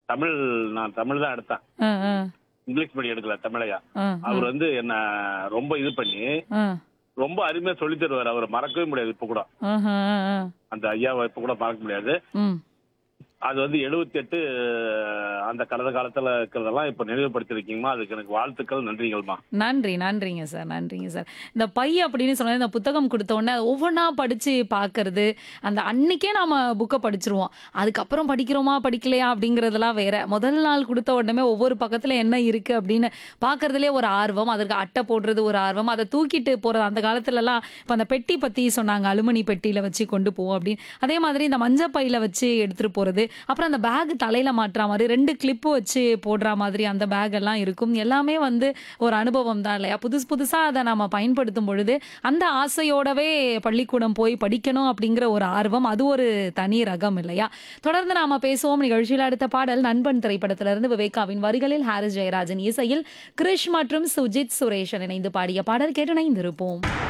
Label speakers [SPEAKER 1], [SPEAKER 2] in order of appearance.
[SPEAKER 1] தமிழ் நான் தமிழ் தான் எடுத்தேன்
[SPEAKER 2] ஆ, ஆ,
[SPEAKER 1] இங்கிலீஷ் மீடியம் எடுக்கல தமிழையா
[SPEAKER 2] ஆ,
[SPEAKER 1] அவர் வந்து என்ன ரொம்ப இது பண்ணி
[SPEAKER 2] ஆ,
[SPEAKER 1] ரொம்ப அருமையா சொல்லி தருவார் அவர் மறக்கவே முடியாது இப்ப கூட
[SPEAKER 2] ஆஹா, ஆ, ஆ.
[SPEAKER 1] அந்த ஐயாவை இப்ப கூட மறக்க முடியாது
[SPEAKER 2] ம்
[SPEAKER 1] அது வந்து எழுபத்தி எட்டு அந்த கடந்த காலத்துல இருக்கிறதெல்லாம் இப்ப நினைவுபடுத்திருக்கீங்கம்மா அதுக்கு எனக்கு வாழ்த்துக்கள் நன்றிகள்மா
[SPEAKER 2] நன்றி நன்றிங்க சார் நன்றிங்க சார் இந்த பை அப்படின்னு சொன்னா இந்த புத்தகம் கொடுத்த உடனே ஒவ்வொன்றா படிச்சு பார்க்கறது அந்த அன்னைக்கே நாம புக்கை படிச்சிருவோம் அதுக்கப்புறம் படிக்கிறோமா படிக்கலையா அப்படிங்கறதெல்லாம் வேற முதல் நாள் கொடுத்த உடனே ஒவ்வொரு பக்கத்துல என்ன இருக்கு அப்படின்னு பார்க்கறதுலே ஒரு ஆர்வம் அதற்கு அட்டை போடுறது ஒரு ஆர்வம் அதை தூக்கிட்டு போறது அந்த காலத்துல எல்லாம் இப்போ அந்த பெட்டி பத்தி சொன்னாங்க அலுமினி பெட்டியில வச்சு கொண்டு போவோம் அப்படின்னு அதே மாதிரி இந்த மஞ்சள் பையில வச்சு எடுத்துட்டு போறது அப்புறம் அந்த பேக் தலையில மாட்டுற மாதிரி ரெண்டு கிளிப்பு வச்சு போடுற மாதிரி அந்த பேக் எல்லாம் இருக்கும் எல்லாமே வந்து ஒரு அனுபவம் தான் இல்லையா புதுசு புதுசா அதை நம்ம பயன்படுத்தும் பொழுது அந்த ஆசையோடவே பள்ளிக்கூடம் போய் படிக்கணும் அப்படிங்கிற ஒரு ஆர்வம் அது ஒரு தனி ரகம் இல்லையா தொடர்ந்து நாம பேசுவோம் நிகழ்ச்சியில் அடுத்த பாடல் நண்பன் திரைப்படத்திலிருந்து விவேகாவின் வரிகளில் ஹாரிஸ் ஜெயராஜன் இசையில் கிரிஷ் மற்றும் சுஜித் சுரேஷன் இணைந்து பாடிய பாடல் கேட்டு இணைந்திருப்போம்